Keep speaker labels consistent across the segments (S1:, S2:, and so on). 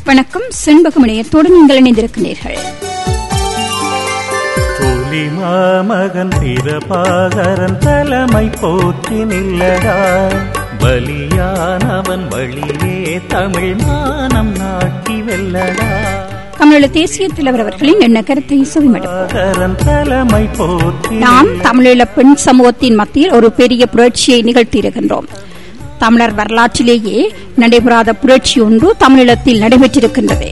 S1: வணக்கம் செண்பகமணியத்தோடு நீங்கள் இணைந்திருக்கிறீர்கள்
S2: புலிமாமகன் பிரபாகரன் தலைமை போற்றி நில்லடா பலியானவன் வழியே தமிழ் மானம் நாட்டி வெல்லடா
S1: தமிழீழ தேசிய தலைவர் அவர்களின் என்ன கருத்தை செவிமடுப்போம்
S2: பாகரன் தலைமை போற்றி
S1: நாம் தமிழீழ பெண் சமூகத்தின் மத்தியில் ஒரு பெரிய புரட்சியை நிகழ்த்தியிருக்கின்றோம் தமிழர் வரலாற்றிலேயே நடைபெறாத புரட்சி ஒன்று தமிழீழத்தில் நடைபெற்றிருக்கின்றது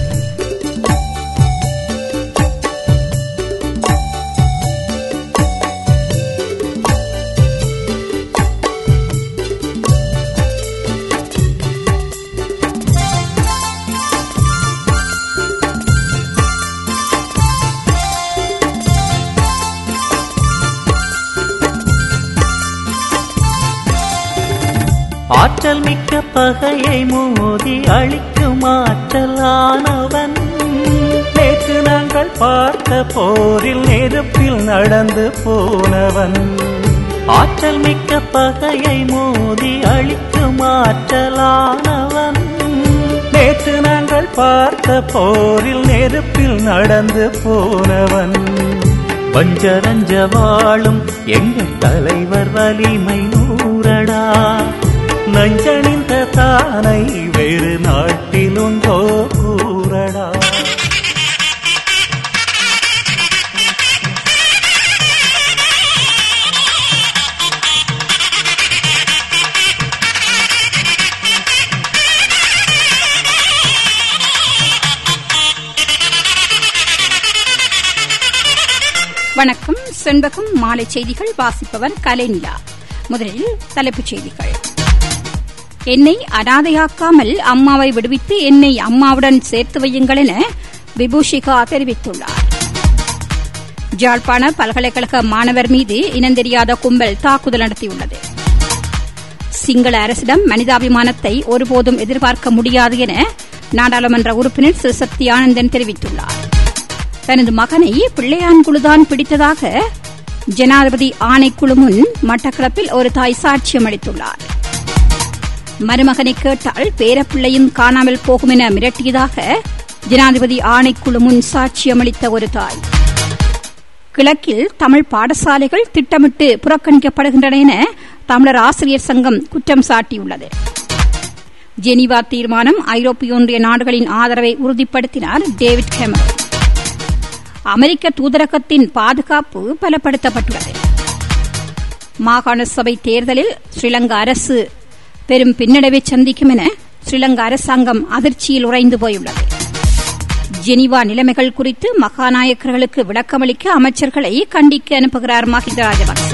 S2: ஆற்றல் மிக்க பகையை மோதி அழிக்கும் ஆற்றலானவன் நேற்று நாங்கள் பார்த்த போரில் நெருப்பில் நடந்து போனவன் ஆற்றல் மிக்க பகையை மோதி அழிக்கும் ஆற்றலானவன் நேற்று நாங்கள் பார்த்த போரில் நெருப்பில் நடந்து போனவன் வஞ்சரஞ்ச வாழும் எங்கள் தலைவர் வலிமை நூறடா நஞ்சணிந்த தானை வேறு நாட்டிலுண்டோ கூறடா
S1: வணக்கம் செண்பகம் மாலை செய்திகள் வாசிப்பவர் கலைநிலா முதலில் தலைப்புச் செய்திகள் என்னை அனாதையாக்காமல் அம்மாவை விடுவித்து என்னை அம்மாவுடன் சேர்த்து வையுங்கள் என விபூஷிகா தெரிவித்துள்ளார் ஜாழ்ப்பாண பல்கலைக்கழக மாணவர் மீது இனந்தெரியாத கும்பல் தாக்குதல் நடத்தியுள்ளது சிங்கள அரசிடம் மனிதாபிமானத்தை ஒருபோதும் எதிர்பார்க்க முடியாது என நாடாளுமன்ற உறுப்பினர் சிவசக்தி ஆனந்தன் தெரிவித்துள்ளார் தனது மகனை பிள்ளையான்குழுதான் பிடித்ததாக ஜனாதிபதி ஆணைக்குழு முன் மட்டக்களப்பில் ஒரு தாய் சாட்சியம் அளித்துள்ளார் மருமகனை கேட்டால் பேரப்பிள்ளையும் காணாமல் போகும் என மிரட்டியதாக ஜனாதிபதி ஆணைக்குழு முன் சாட்சியமளித்த ஒரு தாய் கிழக்கில் தமிழ் பாடசாலைகள் திட்டமிட்டு புறக்கணிக்கப்படுகின்றன என தமிழர் ஆசிரியர் சங்கம் குற்றம் சாட்டியுள்ளது ஜெனீவா தீர்மானம் ஐரோப்பிய ஒன்றிய நாடுகளின் ஆதரவை உறுதிப்படுத்தினார் டேவிட் கெமரன் அமெரிக்க தூதரகத்தின் பாதுகாப்பு பலப்படுத்தப்பட்டுள்ளது மாகாண சபை தேர்தலில் ஸ்ரீலங்கா அரசு பெரும் பின்னடைவை சந்திக்கும் என ஸ்ரீலங்கா அரசாங்கம் அதிர்ச்சியில் உறைந்து போயுள்ளது ஜெனீவா நிலைமைகள் குறித்து மகாநாயக்கர்களுக்கு விளக்கமளிக்க அமைச்சர்களை கண்டிக்க அனுப்புகிறார் மஹிந்த ராஜபக்ச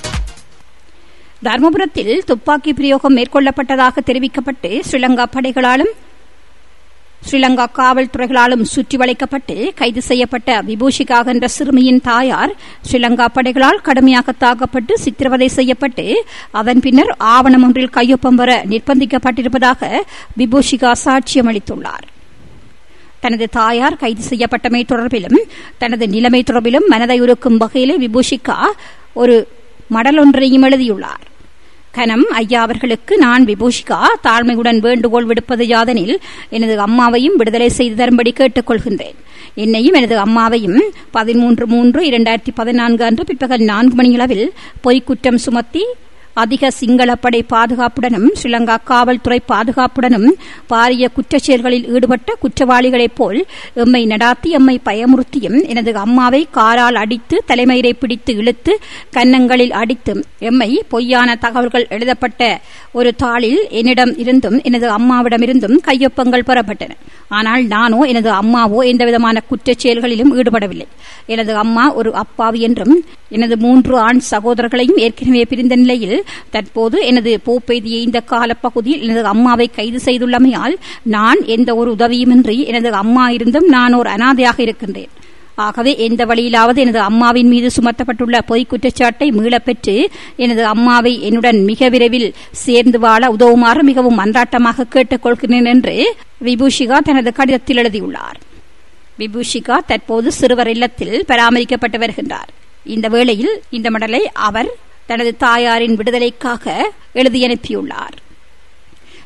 S1: தர்மபுரத்தில் துப்பாக்கி பிரயோகம் மேற்கொள்ளப்பட்டதாக தெரிவிக்கப்பட்டு ஸ்ரீலங்கா படைகளாலும் ஸ்ரீலங்கா காவல்துறைகளாலும் சுற்றி வளைக்கப்பட்டு கைது செய்யப்பட்ட விபூஷிகா என்ற சிறுமியின் தாயார் ஸ்ரீலங்கா படைகளால் கடுமையாக தாக்கப்பட்டு சித்திரவதை செய்யப்பட்டு அதன் பின்னர் ஆவணம் ஒன்றில் கையொப்பம் வர நிர்பந்திக்கப்பட்டிருப்பதாக விபூஷிகா சாட்சியம் அளித்துள்ளார் தனது தாயார் கைது செய்யப்பட்டமை தொடர்பிலும் தனது நிலைமை தொடர்பிலும் மனதை உருக்கும் வகையிலே விபூஷிகா ஒரு மடலொன்றையும் எழுதியுள்ளார் கனம் ஐயா அவர்களுக்கு நான் விபூஷிகா தாழ்மையுடன் வேண்டுகோள் விடுப்பது யாதெனில் எனது அம்மாவையும் விடுதலை செய்து தரும்படி கேட்டுக்கொள்கின்றேன் என்னையும் எனது அம்மாவையும் பதிமூன்று மூன்று இரண்டாயிரத்தி பதினான்கு அன்று பிற்பகல் நான்கு மணியளவில் பொய்க்குற்றம் சுமத்தி அதிக சிங்களப்படை பாதுகாப்புடனும் ஸ்ரீலங்கா காவல்துறை பாதுகாப்புடனும் பாரிய குற்றச்செயல்களில் ஈடுபட்ட குற்றவாளிகளைப் போல் எம்மை நடாத்தி எம்மை பயமுறுத்தியும் எனது அம்மாவை காரால் அடித்து தலைமயிரை பிடித்து இழுத்து கன்னங்களில் அடித்து எம்மை பொய்யான தகவல்கள் எழுதப்பட்ட ஒரு தாளில் என்னிடம் இருந்தும் எனது அம்மாவிடமிருந்தும் கையொப்பங்கள் பெறப்பட்டன ஆனால் நானோ எனது அம்மாவோ எந்தவிதமான குற்றச் செயல்களிலும் ஈடுபடவில்லை எனது அம்மா ஒரு அப்பாவி என்றும் எனது மூன்று ஆண் சகோதரர்களையும் ஏற்கனவே பிரிந்த நிலையில் தற்போது எனது போப்பெய்திய இந்த காலப்பகுதியில் எனது அம்மாவை கைது செய்துள்ளமையால் நான் எந்த ஒரு உதவியுமின்றி எனது அம்மா இருந்தும் நான் ஒரு அனாதையாக இருக்கின்றேன் ஆகவே எந்த வழியிலாவது எனது அம்மாவின் மீது சுமத்தப்பட்டுள்ள பொய் குற்றச்சாட்டை மீளப் பெற்று எனது அம்மாவை என்னுடன் மிக விரைவில் சேர்ந்து வாழ உதவுமாறு மிகவும் அன்றாட்டமாக கேட்டுக்கொள்கிறேன் என்று விபூஷிகா தனது கடிதத்தில் எழுதியுள்ளார் விபூஷிகா தற்போது சிறுவர் இல்லத்தில் பராமரிக்கப்பட்டு வருகின்றார் இந்த வேளையில் இந்த மடலை அவர் தனது தாயாரின் விடுதலைக்காக எழுதி அனுப்பியுள்ளார்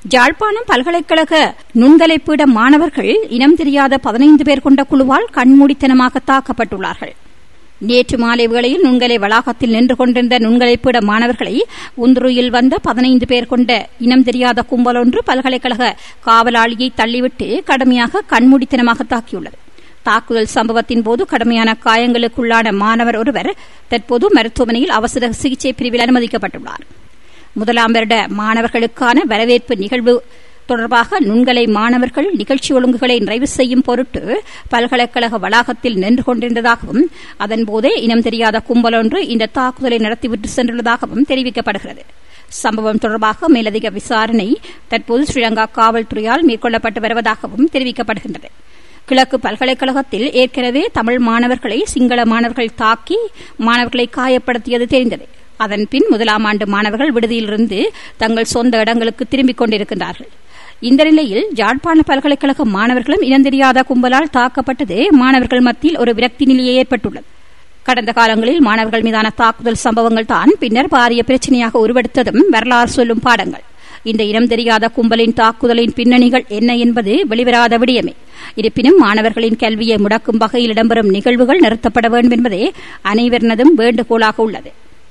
S1: ஜாழ்ப்பாணம் பல்கலைக்கழக நுண்கலைப்பீட மாணவர்கள் இனம் தெரியாத பதினைந்து பேர் கொண்ட குழுவால் கண்மூடித்தனமாக தாக்கப்பட்டுள்ளார்கள் நேற்று மாலை வேளையில் நுண்கலை வளாகத்தில் நின்று கொண்டிருந்த நுண்கலைப்பீட மாணவர்களை உந்துருயில் வந்த பதினைந்து பேர் கொண்ட இனம் தெரியாத கும்பல் ஒன்று பல்கலைக்கழக காவலாளியை தள்ளிவிட்டு கடுமையாக கண்மூடித்தனமாக தாக்கியுள்ளது தாக்குதல் சம்பவத்தின் போது கடுமையான காயங்களுக்குள்ளான மாணவர் ஒருவர் தற்போது மருத்துவமனையில் அவசர சிகிச்சை பிரிவில் அனுமதிக்கப்பட்டுள்ளார் முதலாம் வருட மாணவர்களுக்கான வரவேற்பு நிகழ்வு தொடர்பாக நுண்கலை மாணவர்கள் நிகழ்ச்சி ஒழுங்குகளை நிறைவு செய்யும் பொருட்டு பல்கலைக்கழக வளாகத்தில் நின்று கொண்டிருந்ததாகவும் அதன்போதே இனம் தெரியாத கும்பல் ஒன்று இந்த தாக்குதலை நடத்திவிட்டு சென்றுள்ளதாகவும் தெரிவிக்கப்படுகிறது சம்பவம் தொடர்பாக மேலதிக விசாரணை தற்போது ஸ்ரீலங்கா காவல்துறையால் மேற்கொள்ளப்பட்டு வருவதாகவும் தெரிவிக்கப்படுகின்றது கிழக்கு பல்கலைக்கழகத்தில் ஏற்கனவே தமிழ் மாணவர்களை சிங்கள மாணவர்கள் தாக்கி மாணவர்களை காயப்படுத்தியது தெரிந்தது அதன் பின் முதலாம் ஆண்டு மாணவர்கள் விடுதியிலிருந்து தங்கள் சொந்த இடங்களுக்கு திரும்பிக் கொண்டிருக்கின்றார்கள் இந்த நிலையில் ஜாழ்ப்பாண பல்கலைக்கழக மாணவர்களும் இனந்தெரியாத கும்பலால் தாக்கப்பட்டது மாணவர்கள் மத்தியில் ஒரு விரக்தி நிலையை ஏற்பட்டுள்ளது கடந்த காலங்களில் மாணவர்கள் மீதான தாக்குதல் சம்பவங்கள் தான் பின்னர் பாரிய பிரச்சனையாக உருவெடுத்ததும் வரலாறு சொல்லும் பாடங்கள் இந்த இனம் தெரியாத கும்பலின் தாக்குதலின் பின்னணிகள் என்ன என்பது வெளிவராத விடயமே இருப்பினும் மாணவர்களின் கல்வியை முடக்கும் வகையில் இடம்பெறும் நிகழ்வுகள் நிறுத்தப்பட வேண்டும் என்பதே அனைவரினதும் வேண்டுகோளாக உள்ளது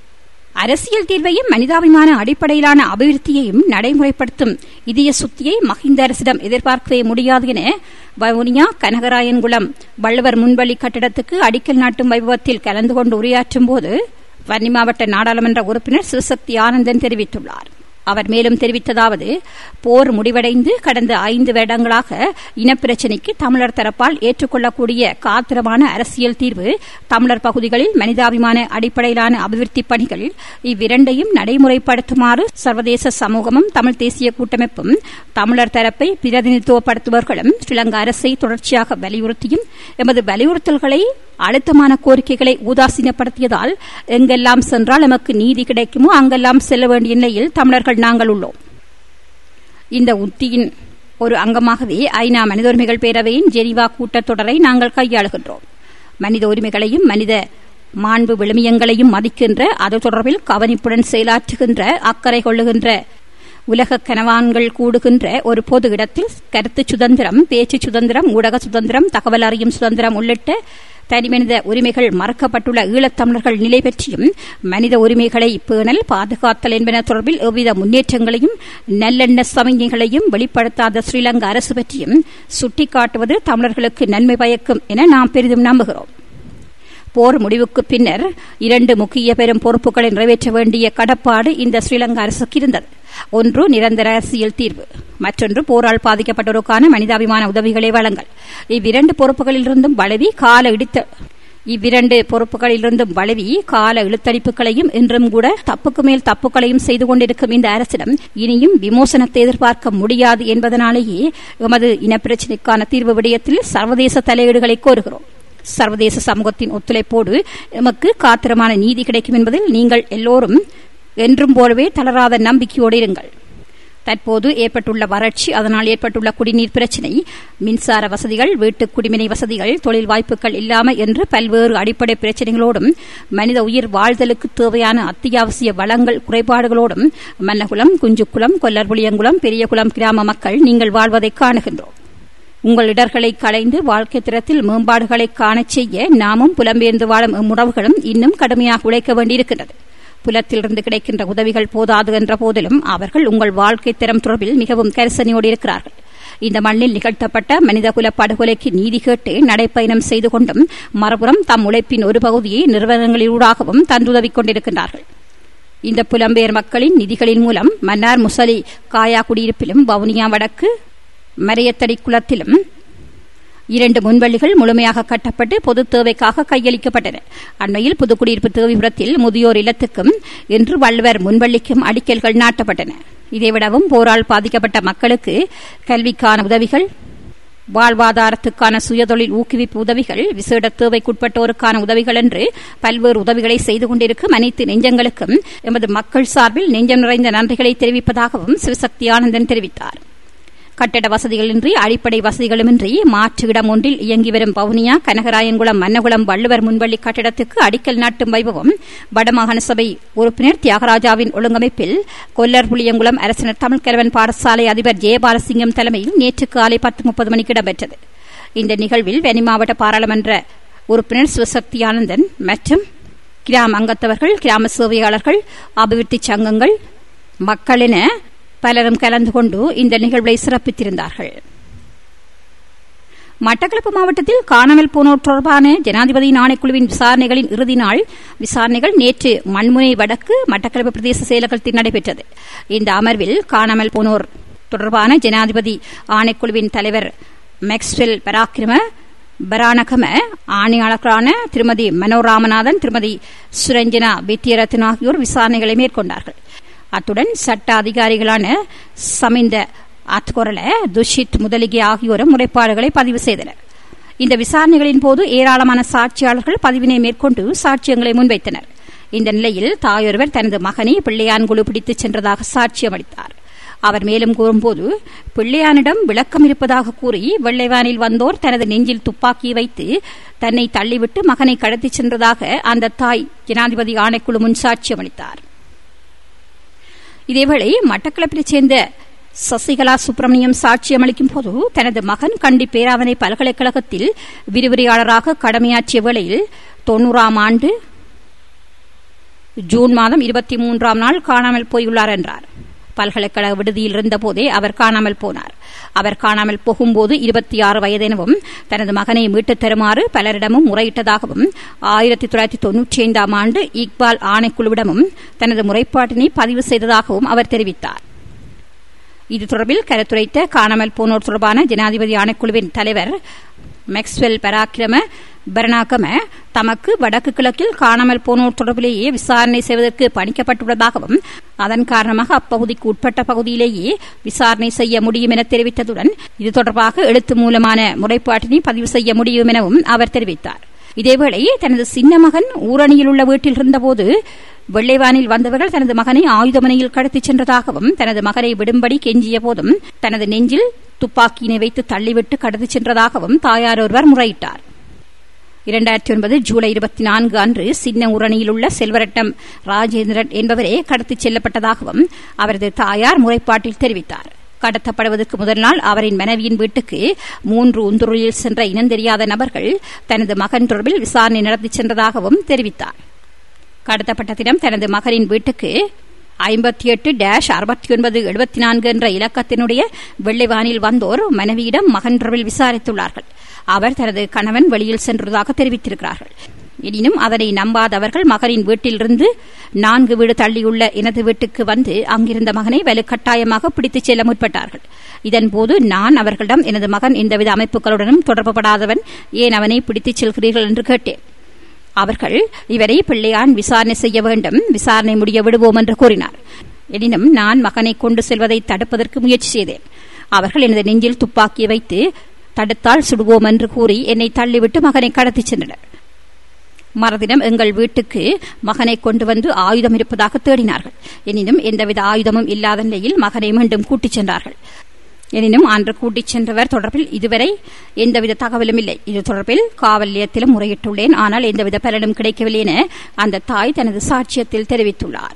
S1: அரசியல் தீர்வையும் மனிதாபிமான அடிப்படையிலான அபிவிருத்தியையும் நடைமுறைப்படுத்தும் இதய சுத்தியை மஹிந்த அரசிடம் எதிர்பார்க்கவே முடியாது என வவுனியா கனகராயன்குளம் வள்ளுவர் முன்வழி கட்டிடத்துக்கு அடிக்கல் நாட்டும் வைபவத்தில் கலந்து கொண்டு உரையாற்றும் போது வன்னி மாவட்ட நாடாளுமன்ற உறுப்பினர் சிவசக்தி ஆனந்தன் தெரிவித்துள்ளார் அவர் மேலும் தெரிவித்ததாவது போர் முடிவடைந்து கடந்த ஐந்து வருடங்களாக இனப்பிரச்சினைக்கு தமிழர் தரப்பால் ஏற்றுக்கொள்ளக்கூடிய காத்திரமான அரசியல் தீர்வு தமிழர் பகுதிகளில் மனிதாபிமான அடிப்படையிலான அபிவிருத்தி பணிகள் இவ்விரண்டையும் நடைமுறைப்படுத்துமாறு சர்வதேச சமூகமும் தமிழ் தேசிய கூட்டமைப்பும் தமிழர் தரப்பை பிரதிநிதித்துவப்படுத்துபவர்களும் ஸ்ரீலங்கா அரசை தொடர்ச்சியாக வலியுறுத்தியும் எமது வலியுறுத்தல்களை அழுத்தமான கோரிக்கைகளை உதாசீனப்படுத்தியதால் எங்கெல்லாம் சென்றால் எமக்கு நீதி கிடைக்குமோ அங்கெல்லாம் செல்ல வேண்டிய நிலையில் தமிழர்கள் நாங்கள் உள்ளோம் இந்த உத்தியின் ஒரு அங்கமாகவே ஐநா மனித உரிமைகள் பேரவையின் ஜெனிவா கூட்டத்தொடரை நாங்கள் கையாளுகின்றோம் மனித உரிமைகளையும் மனித மாண்பு விழுமியங்களையும் மதிக்கின்ற அது தொடர்பில் கவனிப்புடன் செயலாற்றுகின்ற அக்கறை கொள்ளுகின்ற உலக கனவான்கள் கூடுகின்ற ஒரு பொது இடத்தில் கருத்து சுதந்திரம் பேச்சு சுதந்திரம் ஊடக சுதந்திரம் தகவல் அறியும் சுதந்திரம் உள்ளிட்ட தனிமனித உரிமைகள் மறக்கப்பட்டுள்ள ஈழத்தமிழர்கள் நிலை பற்றியும் மனித உரிமைகளை பேணல் பாதுகாத்தல் என்பன தொடர்பில் எவ்வித முன்னேற்றங்களையும் நல்லெண்ண சமயங்களையும் வெளிப்படுத்தாத ஸ்ரீலங்கா அரசு பற்றியும் சுட்டிக்காட்டுவது தமிழர்களுக்கு நன்மை பயக்கும் என நாம் பெரிதும் நம்புகிறோம் போர் முடிவுக்கு பின்னர் இரண்டு முக்கிய பெரும் பொறுப்புகளை நிறைவேற்ற வேண்டிய கடப்பாடு இந்த ஸ்ரீலங்கா அரசுக்கு இருந்தது ஒன்று நிரந்தர அரசியல் தீர்வு மற்றொன்று போரால் பாதிக்கப்பட்டோருக்கான மனிதாபிமான உதவிகளை வழங்கல் இவ்விரண்டு பொறுப்புகளிலிருந்தும் வளவி கால இடித்த இவ்விரண்டு பொறுப்புகளிலிருந்தும் வளவி கால இழுத்தடிப்புகளையும் இன்றும் கூட தப்புக்கு மேல் தப்புகளையும் செய்து கொண்டிருக்கும் இந்த அரசிடம் இனியும் விமோசனத்தை எதிர்பார்க்க முடியாது என்பதனாலேயே எமது இனப்பிரச்சினைக்கான தீர்வு விடயத்தில் சர்வதேச தலையீடுகளை கோருகிறோம் சர்வதேச சமூகத்தின் ஒத்துழைப்போடு எமக்கு காத்திரமான நீதி கிடைக்கும் என்பதில் நீங்கள் எல்லோரும் என்றும் போலவே தளராத நம்பிக்கையோடு இருங்கள் தற்போது ஏற்பட்டுள்ள வறட்சி அதனால் ஏற்பட்டுள்ள குடிநீர் பிரச்சினை மின்சார வசதிகள் வீட்டு குடிமினை வசதிகள் தொழில் வாய்ப்புகள் இல்லாமல் என்று பல்வேறு அடிப்படை பிரச்சினைகளோடும் மனித உயிர் வாழ்தலுக்கு தேவையான அத்தியாவசிய வளங்கள் குறைபாடுகளோடும் மன்னகுளம் குஞ்சுக்குளம் கொல்லர்புளியங்குளம் பெரியகுளம் கிராம மக்கள் நீங்கள் வாழ்வதை காணுகின்றோம் உங்கள் இடர்களை களைந்து வாழ்க்கை திறத்தில் மேம்பாடுகளை காணச் செய்ய நாமும் புலம்பெயர்ந்து வாழும் இம்முறவுகளும் இன்னும் கடுமையாக உழைக்க வேண்டியிருக்கின்றது புலத்திலிருந்து கிடைக்கின்ற உதவிகள் போதாது என்ற போதிலும் அவர்கள் உங்கள் வாழ்க்கை திறம் தொடர்பில் மிகவும் கரிசனையோடு இருக்கிறார்கள் இந்த மண்ணில் நிகழ்த்தப்பட்ட மனிதகுல படுகொலைக்கு நீதி கேட்டு நடைப்பயணம் செய்து கொண்டும் மறுபுறம் தம் உழைப்பின் ஒரு பகுதியை நிறுவனங்களிலூடாகவும் தந்துதவிக் கொண்டிருக்கின்றார்கள் இந்த புலம்பெயர் மக்களின் நிதிகளின் மூலம் மன்னார் முசலி காயா குடியிருப்பிலும் வவுனியா வடக்கு மரையத்தடி குளத்திலும் இரண்டு முன்வழிகள் முழுமையாக கட்டப்பட்டு பொது தேவைக்காக கையளிக்கப்பட்டன அண்மையில் புதுக்குடியிருப்பு தேவிபுரத்தில் முதியோர் இல்லத்துக்கும் இன்று வள்ளுவர் முன்வள்ளிக்கும் அடிக்கல்கள் நாட்டப்பட்டன இதைவிடவும் போரால் பாதிக்கப்பட்ட மக்களுக்கு கல்விக்கான உதவிகள் வாழ்வாதாரத்துக்கான சுயதொழில் ஊக்குவிப்பு உதவிகள் விசேட தேவைக்குட்பட்டோருக்கான உதவிகள் என்று பல்வேறு உதவிகளை செய்து கொண்டிருக்கும் அனைத்து நெஞ்சங்களுக்கும் எமது மக்கள் சார்பில் நெஞ்சம் நிறைந்த நன்றிகளை தெரிவிப்பதாகவும் சிவசக்தி ஆனந்தன் தெரிவித்தார் கட்டட வசதிகளின்றி அடிப்படை வசதிகளுமின்றி மாற்று இடம் ஒன்றில் இயங்கி வரும் பவுனியா கனகராயன்குளம் மன்னகுளம் வள்ளுவர் முன்வள்ளி கட்டிடத்துக்கு அடிக்கல் நாட்டும் வைபவம் வடமாகாண சபை உறுப்பினர் தியாகராஜாவின் ஒழுங்கமைப்பில் கொல்லர் புளியங்குளம் அரசினர் தமிழ்கலவன் பாடசாலை அதிபர் ஜெயபாலசிங்கம் தலைமையில் நேற்று காலை பத்து முப்பது மணிக்கு இடம்பெற்றது இந்த நிகழ்வில் வெனி மாவட்ட பாராளுமன்ற உறுப்பினர் சிவசக்தி ஆனந்தன் மற்றும் கிராம அங்கத்தவர்கள் கிராம சேவையாளர்கள் அபிவிருத்தி சங்கங்கள் மக்கள் என பலரும் கலந்து கொண்டு இந்த நிகழ்வை சிறப்பித்திருந்தார்கள் மட்டக்களப்பு மாவட்டத்தில் காணாமல் போனோர் தொடர்பான ஜனாதிபதி ஆணைக்குழுவின் விசாரணைகளின் இறுதி நாள் விசாரணைகள் நேற்று மண்முனை வடக்கு மட்டக்களப்பு பிரதேச செயலகத்தில் நடைபெற்றது இந்த அமர்வில் காணாமல் போனோர் தொடர்பான ஜனாதிபதி ஆணைக்குழுவின் தலைவர் மேக்ஸ்வெல் பராக்கிரம பரானகம ஆணையாளர்களான திருமதி மனோராமநாதன் திருமதி சுரஞ்சனா வித்யரத்ன ஆகியோர் விசாரணைகளை மேற்கொண்டார்கள் அத்துடன் சட்ட அதிகாரிகளான சமிந்த அத்கொரல துஷித் முதலிகை ஆகியோரும் முறைப்பாடுகளை பதிவு செய்தனர் இந்த விசாரணைகளின் போது ஏராளமான சாட்சியாளர்கள் பதிவினை மேற்கொண்டு சாட்சியங்களை முன்வைத்தனர் இந்த நிலையில் தாயொருவர் தனது மகனை பிள்ளையான்குழு பிடித்துச் சென்றதாக சாட்சியம் அளித்தார் அவர் மேலும் கூறும்போது பிள்ளையானிடம் விளக்கம் இருப்பதாக கூறி வெள்ளைவானில் வந்தோர் தனது நெஞ்சில் துப்பாக்கி வைத்து தன்னை தள்ளிவிட்டு மகனை கடத்திச் சென்றதாக அந்த தாய் ஜனாதிபதி ஆணைக்குழு முன் சாட்சியம் அளித்தார் இதேவேளை மட்டக்களப்பிலைச் சேர்ந்த சசிகலா சுப்பிரமணியம் சாட்சியம் அளிக்கும் போது தனது மகன் கண்டி பேராவணை பல்கலைக்கழகத்தில் விரிவுரையாளராக கடமையாற்றிய வேளையில் தொன்னூறாம் ஆண்டு ஜூன் மாதம் இருபத்தி மூன்றாம் நாள் காணாமல் போயுள்ளார் என்றார் பல்கலைக்கழக விடுதியில் இருந்தபோதே அவர் காணாமல் போனார் அவர் காணாமல் போகும்போது இருபத்தி ஆறு வயதெனவும் தனது மகனை மீட்டுத் தருமாறு பலரிடமும் முறையிட்டதாகவும் ஆயிரத்தி தொள்ளாயிரத்தி தொன்னூற்றி ஐந்தாம் ஆண்டு இக்பால் ஆணைக்குழுவிடமும் தனது முறைப்பாட்டினை பதிவு செய்ததாகவும் அவர் தெரிவித்தார் இது தொடர்பில் கருத்துரைத்த காணாமல் போனோர் தொடர்பான ஜனாதிபதி ஆணைக்குழுவின் தலைவர் மேக்ஸ்வெல் பராக்கிரம பரணாகம தமக்கு வடக்கு கிழக்கில் காணாமல் போனோர் தொடர்பிலேயே விசாரணை செய்வதற்கு பணிக்கப்பட்டுள்ளதாகவும் அதன் காரணமாக அப்பகுதிக்கு உட்பட்ட பகுதியிலேயே விசாரணை செய்ய முடியும் என தெரிவித்ததுடன் இது தொடர்பாக எழுத்து மூலமான முறைப்பாட்டினை பதிவு செய்ய முடியும் எனவும் அவர் தெரிவித்தார் இதேவேளை தனது சின்ன மகன் ஊரணியில் உள்ள வீட்டில் இருந்தபோது வெள்ளைவானில் வந்தவர்கள் தனது மகனை ஆயுதமனையில் கடத்திச் சென்றதாகவும் தனது மகனை விடும்படி கெஞ்சிய போதும் தனது நெஞ்சில் துப்பாக்கியினை வைத்து தள்ளிவிட்டு கடத்திச் சென்றதாகவும் தாயார் ஒருவர் முறையிட்டார் இரண்டாயிரத்தி ஒன்பது ஜூலை இருபத்தி நான்கு அன்று சின்ன உரணியில் உள்ள செல்வரட்டம் ராஜேந்திரன் என்பவரே கடத்திச் செல்லப்பட்டதாகவும் அவரது தாயார் முறைப்பாட்டில் தெரிவித்தார் கடத்தப்படுவதற்கு முதல் நாள் அவரின் மனைவியின் வீட்டுக்கு மூன்று உந்துருளில் சென்ற இனந்தெரியாத நபர்கள் தனது மகன் தொடர்பில் விசாரணை நடத்திச் சென்றதாகவும் தெரிவித்தார் கடத்தப்பட்ட தினம் தனது மகனின் வீட்டுக்கு ஐம்பத்தி எட்டு டேஷ் அறுபத்தி ஒன்பது எழுபத்தி நான்கு என்ற இலக்கத்தினுடைய வெள்ளைவானில் வந்தோர் மனைவியிடம் மகன் தொடர்பில் விசாரித்துள்ளார்கள் அவர் தனது கணவன் வெளியில் சென்றதாக தெரிவித்திருக்கிறார்கள் எனினும் அதனை நம்பாதவர்கள் மகனின் வீட்டிலிருந்து நான்கு வீடு தள்ளியுள்ள எனது வீட்டுக்கு வந்து அங்கிருந்த மகனை வலுக்கட்டாயமாக பிடித்துச் செல்ல முற்பட்டார்கள் இதன்போது நான் அவர்களிடம் எனது மகன் எந்தவித அமைப்புகளுடனும் தொடர்புபடாதவன் ஏன் அவனை பிடித்துச் செல்கிறீர்கள் என்று கேட்டேன் அவர்கள் இவரை பிள்ளையான் விசாரணை செய்ய வேண்டும் விசாரணை முடிய விடுவோம் என்று கூறினார் எனினும் நான் மகனை கொண்டு செல்வதை தடுப்பதற்கு முயற்சி செய்தேன் அவர்கள் எனது நெஞ்சில் துப்பாக்கி வைத்து தடுத்தால் சுடுவோம் என்று கூறி என்னை தள்ளிவிட்டு மகனை கடத்திச் சென்றனர் மறுதினம் எங்கள் வீட்டுக்கு மகனை கொண்டு வந்து ஆயுதம் இருப்பதாக தேடினார்கள் எனினும் எந்தவித ஆயுதமும் இல்லாத நிலையில் மகனை மீண்டும் கூட்டிச் சென்றார்கள் எனினும் அன்று கூட்டிச் சென்றவர் தொடர்பில் இதுவரை எந்தவித தகவலும் இல்லை இது தொடர்பில் காவல் நிலையத்திலும் முறையிட்டுள்ளேன் ஆனால் எந்தவித பலனும் கிடைக்கவில்லை என அந்த தாய் தனது சாட்சியத்தில் தெரிவித்துள்ளார்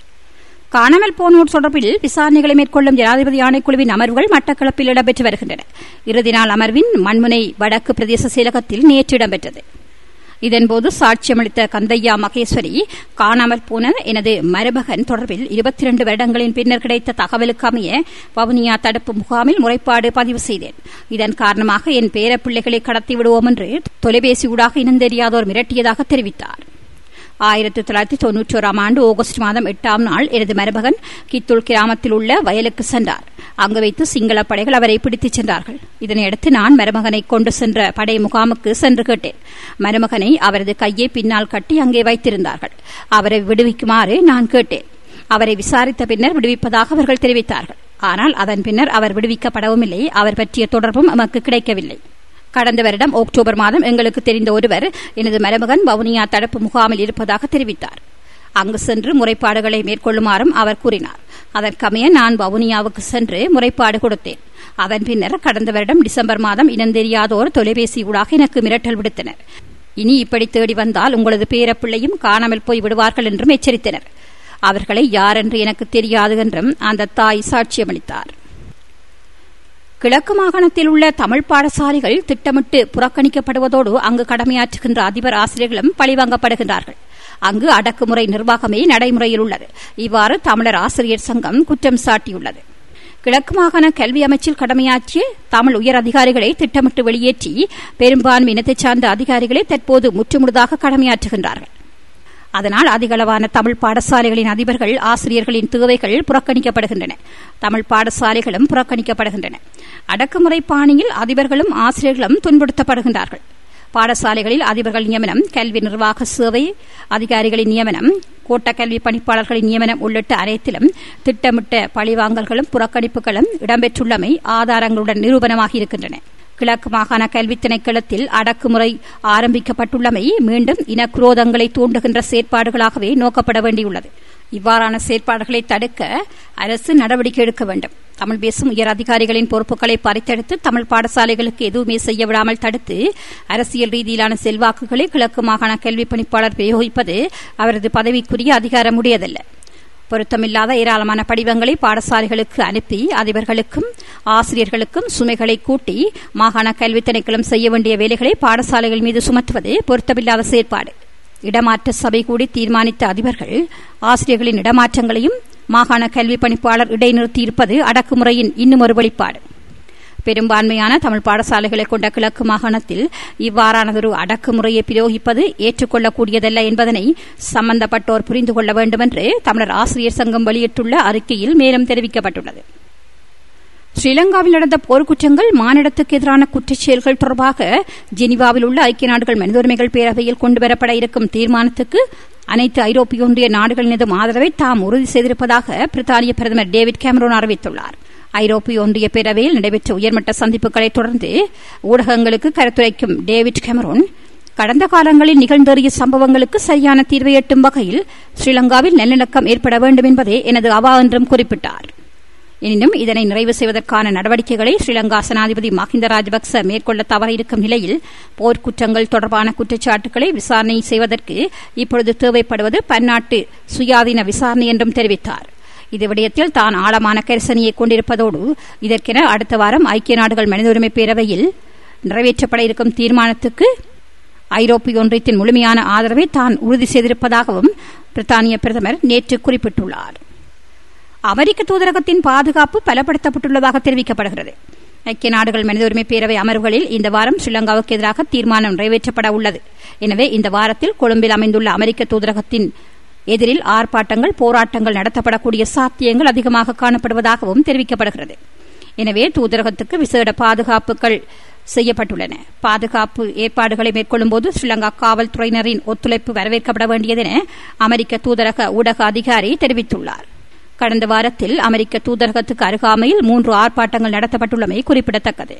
S1: காணாமல் போனோர் தொடர்பில் விசாரணைகளை மேற்கொள்ளும் ஜனாதிபதி ஆணைக்குழுவின் அமர்வுகள் மட்டக்களப்பில் இடம்பெற்று வருகின்றன இறுதி நாள் அமர்வின் மண்முனை வடக்கு பிரதேச செயலகத்தில் நேற்று இடம்பெற்றது இதன்போது சாட்சியமளித்த கந்தையா மகேஸ்வரி காணாமல் போன எனது மருமகன் தொடர்பில் இருபத்தி இரண்டு வருடங்களின் பின்னர் கிடைத்த தகவலுக்கு அமைய வவுனியா தடுப்பு முகாமில் முறைப்பாடு பதிவு செய்தேன் இதன் காரணமாக என் பேரப்பிள்ளைகளை கடத்தி விடுவோம் என்று தொலைபேசி ஊடாக இனந்தெரியாதோர் மிரட்டியதாக தெரிவித்தார் ஆயிரத்தி தொள்ளாயிரத்தி தொன்னூற்றி ஓராம் ஆண்டு ஆகஸ்ட் மாதம் எட்டாம் நாள் எனது மருமகன் கித்துல் கிராமத்தில் உள்ள வயலுக்கு சென்றார் அங்கு வைத்து சிங்கள படைகள் அவரை பிடித்துச் சென்றார்கள் இதனையடுத்து நான் மருமகனை கொண்டு சென்ற படை முகாமுக்கு சென்று கேட்டேன் மருமகனை அவரது கையை பின்னால் கட்டி அங்கே வைத்திருந்தார்கள் அவரை விடுவிக்குமாறு நான் கேட்டேன் அவரை விசாரித்த பின்னர் விடுவிப்பதாக அவர்கள் தெரிவித்தார்கள் ஆனால் அதன் பின்னர் அவர் விடுவிக்கப்படவும் இல்லை அவர் பற்றிய தொடர்பும் நமக்கு கிடைக்கவில்லை கடந்த வருடம் அக்டோபர் மாதம் எங்களுக்கு தெரிந்த ஒருவர் எனது மருமகன் வவுனியா தடுப்பு முகாமில் இருப்பதாக தெரிவித்தார் அங்கு சென்று முறைப்பாடுகளை மேற்கொள்ளுமாறும் அவர் கூறினார் அதற்கமைய நான் வவுனியாவுக்கு சென்று முறைப்பாடு கொடுத்தேன் அதன் பின்னர் கடந்த வருடம் டிசம்பர் மாதம் இனந்தெரியாதோர் தொலைபேசி ஊடாக எனக்கு மிரட்டல் விடுத்தனர் இனி இப்படி தேடி வந்தால் உங்களது பேரப்பிள்ளையும் காணாமல் போய் விடுவார்கள் என்றும் எச்சரித்தனர் அவர்களை யாரென்று எனக்கு தெரியாது என்றும் அந்த தாய் சாட்சியமளித்தார் கிழக்கு மாகாணத்தில் உள்ள தமிழ் பாடசாலைகள் திட்டமிட்டு புறக்கணிக்கப்படுவதோடு அங்கு கடமையாற்றுகின்ற அதிபர் ஆசிரியர்களும் பழிவாங்கப்படுகின்றார்கள் அங்கு அடக்குமுறை நிர்வாகமே நடைமுறையில் உள்ளது இவ்வாறு தமிழர் ஆசிரியர் சங்கம் குற்றம் சாட்டியுள்ளது கிழக்கு மாகாண கல்வி அமைச்சில் கடமையாற்றிய தமிழ் உயர் அதிகாரிகளை திட்டமிட்டு வெளியேற்றி பெரும்பான்மை இனத்தைச் சார்ந்த அதிகாரிகளை தற்போது முற்றுமுழுதாக கடமையாற்றுகின்றார்கள் அதனால் அதிகளவான தமிழ் பாடசாலைகளின் அதிபர்கள் ஆசிரியர்களின் தேவைகள் புறக்கணிக்கப்படுகின்றன தமிழ் பாடசாலைகளும் புறக்கணிக்கப்படுகின்றன அடக்குமுறை பாணியில் அதிபர்களும் ஆசிரியர்களும் துன்புறுத்தப்படுகின்றார்கள் பாடசாலைகளில் அதிபர்கள் நியமனம் கல்வி நிர்வாக சேவை அதிகாரிகளின் நியமனம் கோட்ட கல்வி பணிப்பாளர்களின் நியமனம் உள்ளிட்ட அனைத்திலும் திட்டமிட்ட பழிவாங்கல்களும் புறக்கணிப்புகளும் இடம்பெற்றுள்ளமை ஆதாரங்களுடன் நிரூபணமாகி இருக்கின்றன கிழக்கு மாகாண கல்வி திணைக்களத்தில் அடக்குமுறை ஆரம்பிக்கப்பட்டுள்ளமை மீண்டும் இனக்குரோதங்களை தூண்டுகின்ற செயற்பாடுகளாகவே நோக்கப்பட வேண்டியுள்ளது இவ்வாறான செயற்பாடுகளை தடுக்க அரசு நடவடிக்கை எடுக்க வேண்டும் தமிழ் பேசும் உயர் அதிகாரிகளின் பொறுப்புகளை பறித்தெடுத்து தமிழ் பாடசாலைகளுக்கு எதுவுமே செய்ய விடாமல் தடுத்து அரசியல் ரீதியிலான செல்வாக்குகளை கிழக்கு மாகாண கல்வி பணிப்பாளர் பிரயோகிப்பது அவரது பதவிக்குரிய அதிகாரமுடையதல்ல பொருத்தமில்லாத ஏராளமான படிவங்களை பாடசாலைகளுக்கு அனுப்பி அதிபர்களுக்கும் ஆசிரியர்களுக்கும் சுமைகளை கூட்டி மாகாண கல்வி திணைக்களம் செய்ய வேண்டிய வேலைகளை பாடசாலைகள் மீது சுமத்துவது பொருத்தமில்லாத செயற்பாடு இடமாற்ற சபை கூடி தீர்மானித்த அதிபர்கள் ஆசிரியர்களின் இடமாற்றங்களையும் மாகாண கல்வி பணிப்பாளர் இடைநிறுத்தியிருப்பது அடக்குமுறையின் இன்னும் ஒரு வெளிப்பாடு பெரும்பான்மையான தமிழ் பாடசாலைகளை கொண்ட கிழக்கு மாகாணத்தில் இவ்வாறானதொரு அடக்குமுறையை பிரயோகிப்பது ஏற்றுக்கொள்ளக்கூடியதல்ல என்பதனை சம்பந்தப்பட்டோர் புரிந்து கொள்ள வேண்டும் என்று தமிழர் ஆசிரியர் சங்கம் வெளியிட்டுள்ள அறிக்கையில் மேலும் தெரிவிக்கப்பட்டுள்ளது ஸ்ரீலங்காவில் நடந்த போர்க்குற்றங்கள் மானிடத்துக்கு எதிரான குற்றச்செயல்கள் தொடர்பாக ஜெனீவாவில் உள்ள ஐக்கிய நாடுகள் மனித உரிமைகள் பேரவையில் கொண்டுவரப்பட இருக்கும் தீர்மானத்துக்கு அனைத்து ஐரோப்பிய ஒன்றிய நாடுகளினதும் ஆதரவை தாம் உறுதி செய்திருப்பதாக பிரித்தானிய பிரதமர் டேவிட் கேமரோன் அறிவித்துள்ளார் ஐரோப்பிய ஒன்றிய பேரவையில் நடைபெற்ற உயர்மட்ட சந்திப்புகளை தொடர்ந்து ஊடகங்களுக்கு கருத்துரைக்கும் டேவிட் கேமரோன் கடந்த காலங்களில் நிகழ்ந்தேறிய சம்பவங்களுக்கு சரியான தீர்வை எட்டும் வகையில் ஸ்ரீலங்காவில் நல்லிணக்கம் ஏற்பட வேண்டும் என்பதே எனது அவா என்றும் குறிப்பிட்டார் எனினும் இதனை நிறைவு செய்வதற்கான நடவடிக்கைகளை ஸ்ரீலங்கா ஜனாதிபதி மஹிந்த ராஜபக்ச மேற்கொள்ள தவற இருக்கும் நிலையில் போர்க்குற்றங்கள் தொடர்பான குற்றச்சாட்டுகளை விசாரணை செய்வதற்கு இப்பொழுது தேவைப்படுவது பன்னாட்டு சுயாதீன விசாரணை என்றும் தெரிவித்தார் இது விடயத்தில் தான் ஆழமான கரிசனையை கொண்டிருப்பதோடு இதற்கென அடுத்த வாரம் ஐக்கிய நாடுகள் மனித உரிமை பேரவையில் நிறைவேற்றப்பட இருக்கும் தீர்மானத்துக்கு ஐரோப்பிய ஒன்றியத்தின் முழுமையான ஆதரவை தான் உறுதி செய்திருப்பதாகவும் பிரித்தானிய பிரதமர் நேற்று குறிப்பிட்டுள்ளார் அமெரிக்க தூதரகத்தின் பாதுகாப்பு பலப்படுத்தப்பட்டுள்ளதாக தெரிவிக்கப்படுகிறது ஐக்கிய நாடுகள் மனித உரிமை பேரவை அமர்வுகளில் இந்த வாரம் ஸ்ரீலங்காவுக்கு எதிராக தீர்மானம் நிறைவேற்றப்பட உள்ளது எனவே இந்த வாரத்தில் கொழும்பில் அமைந்துள்ள அமெரிக்க தூதரகத்தின் எதிரில் ஆர்ப்பாட்டங்கள் போராட்டங்கள் நடத்தப்படக்கூடிய சாத்தியங்கள் அதிகமாக காணப்படுவதாகவும் தெரிவிக்கப்படுகிறது எனவே தூதரகத்துக்கு விசேட பாதுகாப்புகள் செய்யப்பட்டுள்ளன பாதுகாப்பு ஏற்பாடுகளை மேற்கொள்ளும்போது ஸ்ரீலங்கா காவல்துறையினரின் ஒத்துழைப்பு வரவேற்கப்பட வேண்டியதென அமெரிக்க தூதரக ஊடக அதிகாரி தெரிவித்துள்ளார் கடந்த வாரத்தில் அமெரிக்க தூதரகத்துக்கு அருகாமையில் மூன்று ஆர்ப்பாட்டங்கள் நடத்தப்பட்டுள்ளமை குறிப்பிடத்தக்கது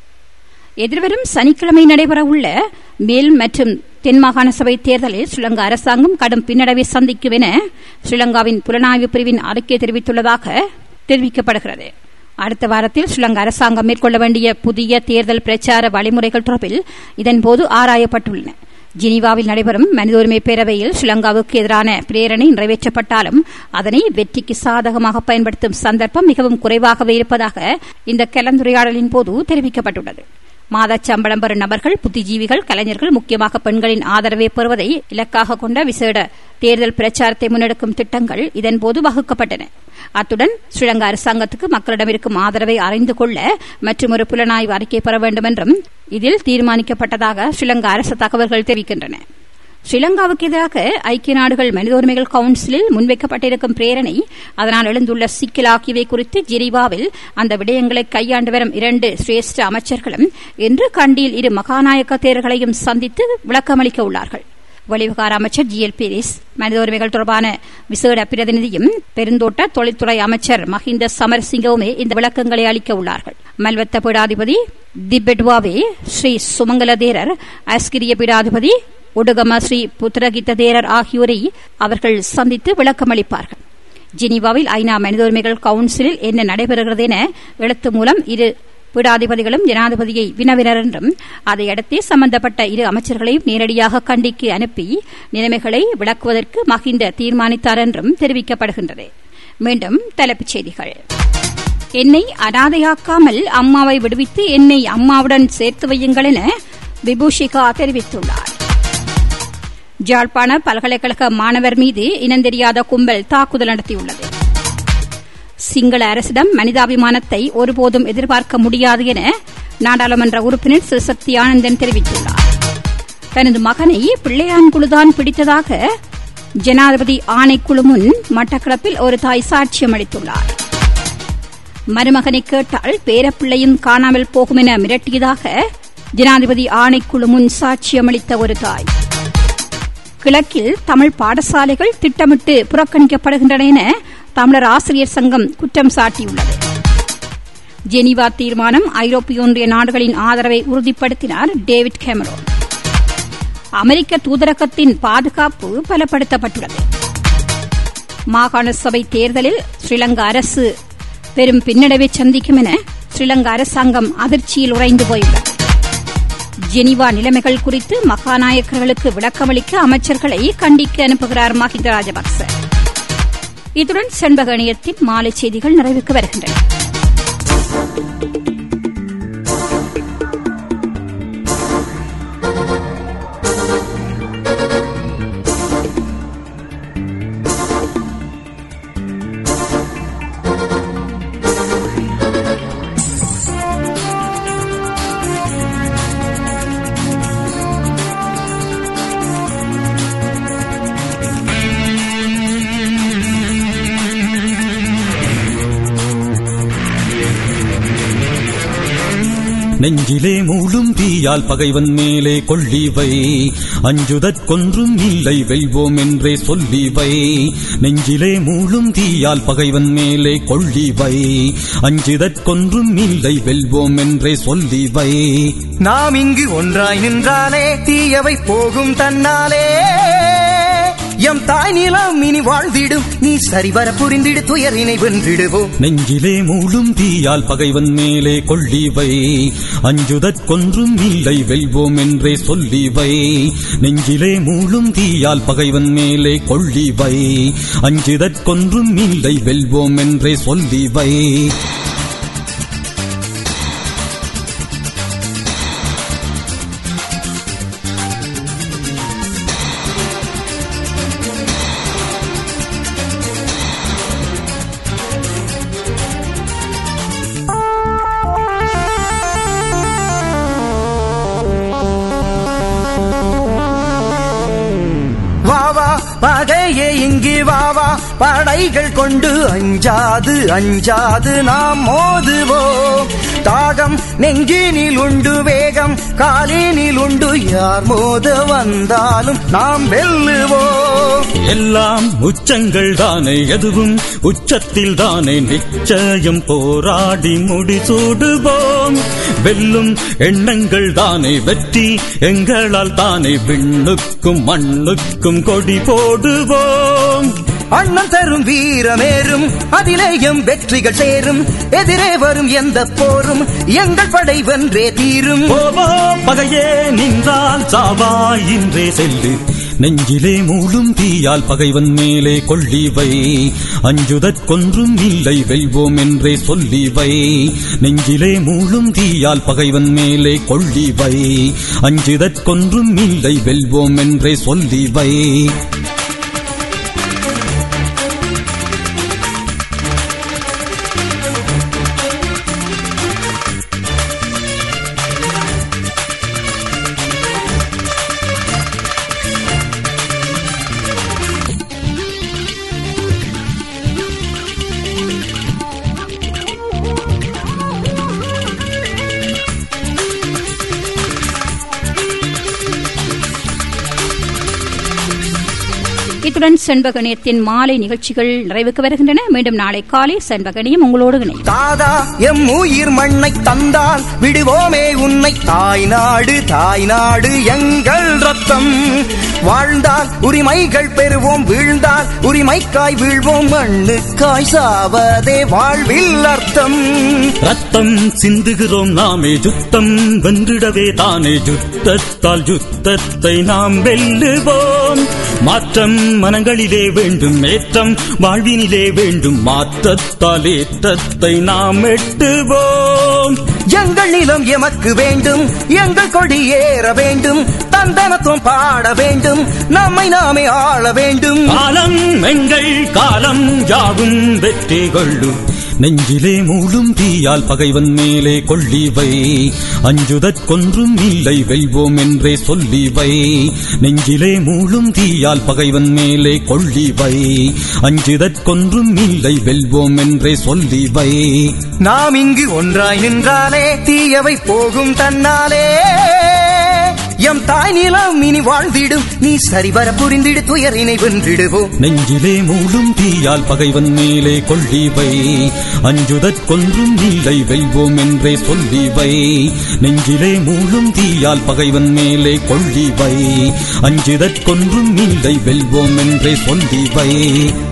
S1: எதிர்வரும் சனிக்கிழமை நடைபெறவுள்ள மேல் மற்றும் தென் மாகாண சபை தேர்தலில் ஸ்ரீலங்கா அரசாங்கம் கடும் பின்னடைவை சந்திக்கும் என ஸ்ரீலங்காவின் புலனாய்வு பிரிவின் அறிக்கை தெரிவித்துள்ளதாக தெரிவிக்கப்படுகிறது அடுத்த வாரத்தில் ஸ்ரீலங்கா அரசாங்கம் மேற்கொள்ள வேண்டிய புதிய தேர்தல் பிரச்சார வழிமுறைகள் தொடர்பில் இதன்போது ஆராயப்பட்டுள்ளன ஜெனீவாவில் நடைபெறும் மனித உரிமை பேரவையில் ஸ்ரீலங்காவுக்கு எதிரான பிரேரணை நிறைவேற்றப்பட்டாலும் அதனை வெற்றிக்கு சாதகமாக பயன்படுத்தும் சந்தர்ப்பம் மிகவும் குறைவாகவே இருப்பதாக இந்த கலந்துரையாடலின் போது தெரிவிக்கப்பட்டுள்ளது மாதச் சம்பளம் பெறும் நபர்கள் புத்திஜீவிகள் கலைஞர்கள் முக்கியமாக பெண்களின் ஆதரவை பெறுவதை இலக்காக கொண்ட விசேட தேர்தல் பிரச்சாரத்தை முன்னெடுக்கும் திட்டங்கள் இதன்போது வகுக்கப்பட்டன அத்துடன் ஸ்ரீலங்கா அரசாங்கத்துக்கு மக்களிடம் இருக்கும் ஆதரவை அறிந்து கொள்ள மற்றும் ஒரு புலனாய்வு அறிக்கை பெற வேண்டும் என்றும் இதில் தீர்மானிக்கப்பட்டதாக ஸ்ரீலங்கா அரசு தகவல்கள் தெரிவிக்கின்றன ஸ்ரீலங்காவுக்கு எதிராக ஐக்கிய நாடுகள் மனித உரிமைகள் கவுன்சிலில் முன்வைக்கப்பட்டிருக்கும் பிரேரணை அதனால் எழுந்துள்ள சிக்கல் ஆகியவை குறித்து ஜெரீவாவில் அந்த விடயங்களை கையாண்டு வரும் இரண்டு சிரேஷ்ட அமைச்சர்களும் இன்று கண்டியில் இரு மகாநாயக்க தேர்தல்களையும் சந்தித்து விளக்கமளிக்க உள்ளார்கள் வெளிவிகார அமைச்சர் ஜி எல் பீரிஸ் மனித உரிமைகள் தொடர்பான விசேட பிரதிநிதியும் பெருந்தோட்ட தொழில்துறை அமைச்சர் மஹிந்த சமரசிங்கவுமே இந்த விளக்கங்களை அளிக்க உள்ளார்கள் மல்வத்த பீடாதிபதி திபெட்வாவே ஸ்ரீ சுமங்கல தேரர் அஸ்கிரிய பீடாதிபதி உடுகம ஸ்ரீ புத்திரகித்த தேரர் ஆகியோரை அவர்கள் சந்தித்து விளக்கமளிப்பார்கள் ஜெனீவாவில் ஐநா மனித உரிமைகள் கவுன்சிலில் என்ன நடைபெறுகிறது என எழுத்து மூலம் இரு பீடாதிபதிகளும் ஜனாதிபதியை வினவினர் என்றும் அதையடுத்தே சம்பந்தப்பட்ட இரு அமைச்சர்களையும் நேரடியாக கண்டிக்கு அனுப்பி நிலைமைகளை விளக்குவதற்கு மஹிந்த தீர்மானித்தார் என்றும் தெரிவிக்கப்படுகின்றது மீண்டும் தலைப்புச் செய்திகள் என்னை அனாதையாக்காமல் அம்மாவை விடுவித்து என்னை அம்மாவுடன் சேர்த்து வையுங்கள் என விபூஷிகா தெரிவித்துள்ளார் ஜாழ்ப்பாண பல்கலைக்கழக மாணவர் மீது இனந்தெரியாத கும்பல் தாக்குதல் நடத்தியுள்ளது சிங்கள அரசிடம் மனிதாபிமானத்தை ஒருபோதும் எதிர்பார்க்க முடியாது என நாடாளுமன்ற உறுப்பினர் சிவசக்தி ஆனந்தன் தெரிவித்துள்ளார் தனது மகனை பிள்ளையான்குழுதான் பிடித்ததாக ஜனாதிபதி ஆணைக்குழு முன் மட்டக்களப்பில் ஒரு தாய் சாட்சியம் அளித்துள்ளார் மருமகனை கேட்டால் பேரப்பிள்ளையும் காணாமல் போகும் என மிரட்டியதாக ஜனாதிபதி ஆணைக்குழு முன் சாட்சியமளித்த ஒரு தாய் கிழக்கில் தமிழ் பாடசாலைகள் திட்டமிட்டு புறக்கணிக்கப்படுகின்றன என தமிழர் ஆசிரியர் சங்கம் குற்றம் சாட்டியுள்ளது ஜெனீவா தீர்மானம் ஐரோப்பிய ஒன்றிய நாடுகளின் ஆதரவை உறுதிப்படுத்தினார் டேவிட் கேமரோன் அமெரிக்க தூதரகத்தின் பாதுகாப்பு பலப்படுத்தப்பட்டுள்ளது மாகாண சபை தேர்தலில் ஸ்ரீலங்கா அரசு பெரும் பின்னடைவை சந்திக்கும் என ஸ்ரீலங்கா அரசாங்கம் அதிர்ச்சியில் உறைந்து போயுள்ளது ஜெனீவா நிலைமைகள் குறித்து மகாநாயக்கர்களுக்கு விளக்கமளிக்க அமைச்சர்களை கண்டிக்க அனுப்புகிறார் மஹிந்த ராஜபக்ச இத்துடன் செண்பக இணையத்தின் மாலை செய்திகள் நிறைவுக்கு வருகின்றன
S3: நெஞ்சிலே மூழும் தீயால் பகைவன் மேலே கொள்ளிவை அஞ்சுதற் கொன்றும் இல்லை வெல்வோம் என்றே சொல்லிவை நெஞ்சிலே மூழும் தீயால் பகைவன் மேலே கொள்ளிவை அஞ்சுதற் கொன்றும் இல்லை வெல்வோம் என்றே சொல்லிவை
S2: நாம் இங்கு ஒன்றாய் நின்றாலே தீயவை போகும் தன்னாலே எம் தாய் நிலம் இனி வாழ்ந்திடும் நீ சரிவர புரிந்திடு துயரினை வென்றிடுவோம்
S3: நெஞ்சிலே மூழும் தீயால் பகைவன் மேலே கொள்ளிவை அஞ்சுதற் கொன்றும் இல்லை வெல்வோம் என்றே சொல்லிவை நெஞ்சிலே மூழும் தீயால் பகைவன் மேலே கொள்ளிவை அஞ்சுதற் கொன்றும் இல்லை வெல்வோம் என்றே சொல்லிவை
S2: வா வா பகையே இங்கு வா வா படைகள் கொண்டு அஞ்சாது அஞ்சாது நாம் மோதுவோம் தாகம் நெஞ்சினில் உண்டு வேகம் காலினில் உண்டு யார் மோத வந்தாலும் நாம் வெல்லுவோம்
S3: எல்லாம் உச்சங்கள் தானே எதுவும் உச்சத்தில் தானே நிச்சயம் போராடி முடிசூடுவோம் வெல்லும் எண்ணங்கள் தானே வெற்றி எங்களால் தானே விண்ணுக்கும் மண்ணுக்கும் கொடி போடுவோம்
S2: அண்ணன் தரும் வீரமேறும் அதிலேயும் வெற்றிகள் சேரும் எதிரே வரும் எந்த போரும் எங்கள் படை வென்றே தீரும்
S3: போவா பகையே நின்றால் சாவா இன்றே செல்லு நெஞ்சிலே மூழும் தீயால் பகைவன் மேலே கொள்ளிவை அஞ்சுதற் கொன்றும் இல்லை வெல்வோம் என்றே சொல்லிவை நெஞ்சிலே மூழும் தீயால் பகைவன் மேலே கொள்ளிவை அஞ்சுதற் கொன்றும் இல்லை வெல்வோம் என்றே சொல்லிவை
S1: இத்துடன் செண்பகணியத்தின் மாலை நிகழ்ச்சிகள் நிறைவுக்கு வருகின்றன மீண்டும் நாளை காலை செண்பகணியம் உங்களோடு இணையும்
S2: தாதா எம் உயிர் மண்ணை தந்தால் விடுவோமே உன்னை தாய் நாடு தாய் நாடு எங்கள் ரத்தம் வாழ்ந்தால் உரிமைகள் பெறுவோம் வீழ்ந்தால் உரிமைக்காய் வீழ்வோம் மண்ணுக்காய் சாவதே வாழ்வில் அர்த்தம்
S3: ரத்தம் சிந்துகிறோம் நாமே யுத்தம் வென்றிடவே தானே யுத்தத்தால் யுத்தத்தை நாம் வெல்லுவோம் மாற்றம் மனங்களிலே வேண்டும் ஏற்றம் வாழ்வினிலே வேண்டும் மாற்றத்தால் ஏற்றத்தை நாம் எட்டுவோம்
S2: எங்கள் நிலம் எமக்கு வேண்டும் எங்கள் கொடி ஏற வேண்டும் தந்தனத்துவம் பாட வேண்டும் நம்மை நாமே ஆள வேண்டும்
S3: காலம் எங்கள் காலம் யாவும் வெற்றி கொள்ளும் நெஞ்சிலே மூழும் தீயால் பகைவன் மேலே கொள்ளி வை அஞ்சுதற் கொன்றும் இல்லை வெல்வோம் என்றே சொல்லி வை நெஞ்சிலே மூழும் தீயால் பகைவன் மேலே கொள்ளி வை அஞ்சுதற் கொன்றும் இல்லை வெல்வோம் என்றே சொல்லி வை
S2: நாம் இங்கு ஒன்றாய் நின்றாலே தீயவை போகும் தன்னாலே எம் தாய் நிலம் இனி வாழ்ந்திடும் நீ சரிவர புரிந்திடு துயரினை வென்றிடுவோம்
S3: நெஞ்சிலே மூழும் தீயால் பகைவன் மேலே கொள்ளி வை அஞ்சுதற் கொன்றும் இல்லை வெல்வோம் என்றே சொல்லி வை நெஞ்சிலே மூழும் தீயால் பகைவன் மேலே கொள்ளி வை அஞ்சுதற் கொன்றும் இல்லை வெல்வோம் என்றே சொல்லி வை